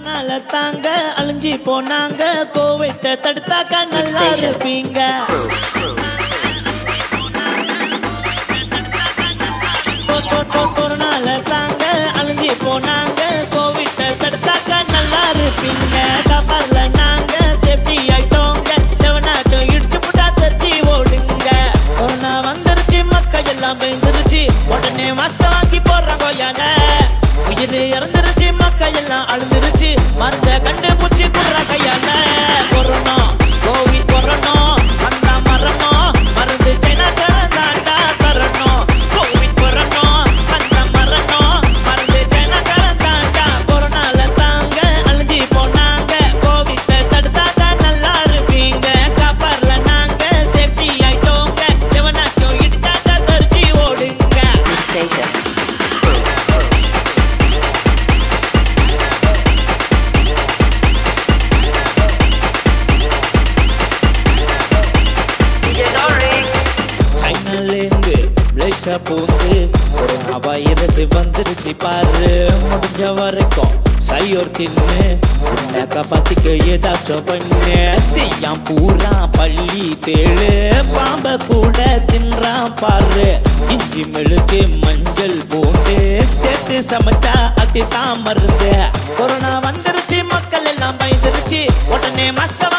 கொரோனால தாங்க அழிஞ்சி போனாங்க கோவிட்ட தடுத்தாக்க நல்லா Station. இருப்பீங்க கொ- கொ- கொ- கொரோனால தாங்க அழிஞ்சி போனாங்க கோவிட்ட தடுத்தாக்க நல்லா இருப்பீங்க கப்பல்ல நாங்க சேஃப்டி ஆயிட்டோங்க எவனாச்சும் இடிச்சு புட்டா தெரிஞ்சு ஓடுங்க கொரோனா வந்துருச்சு மக்கள் எல்லாம் பயந்துருச்சு உடனே மாஸ்க வாங்கி போடுறாங்க யானை உயிர் இறந்துருச்சு மக்கள் எல்லாம் அழுந்துருச்சு மருந்த கண்டுபிடிச்சு குடுற கையால கொரோனா கோவிட் கொரோனா அந்த மரணம் மருந்து சைனா தாண்டா தரணும் கோவிட் கொரோனா அந்த மரணம் மருந்து சைனா தாண்டா கொரோனால தாங்க அழிஞ்சி போனாங்க கோவிட்ட தடுத்தாக்க நல்லா இருப்பீங்க காப்பார்ல நாங்க சேஃப்டி ஆயிட்டோங்க எவனாச்சும் இடிச்சாக்க தெரிஞ்சு ஓடுங்க Station. சைனாலேந்து பிளேஷா பூந்து கொரோனா வைரஸ் வந்துருச்சு பாரு முடிஞ்ச வரைக்கும் சையோர் தின்னு உன்னை காப்பாத்திக்க ஏதாச்சும் பண்ணு செய்யாம் பூரா பள்ளி தேழு பாம்ப கூட தின்றான் பாரு இஞ்சி மெழுகு மஞ்சள் போட்டு சேர்த்து சமைச்சா அத்தி தான் மருந்து கொரோனா வந்துருச்சு மக்கள் எல்லாம் பயந்துருச்சு உடனே மஸ்க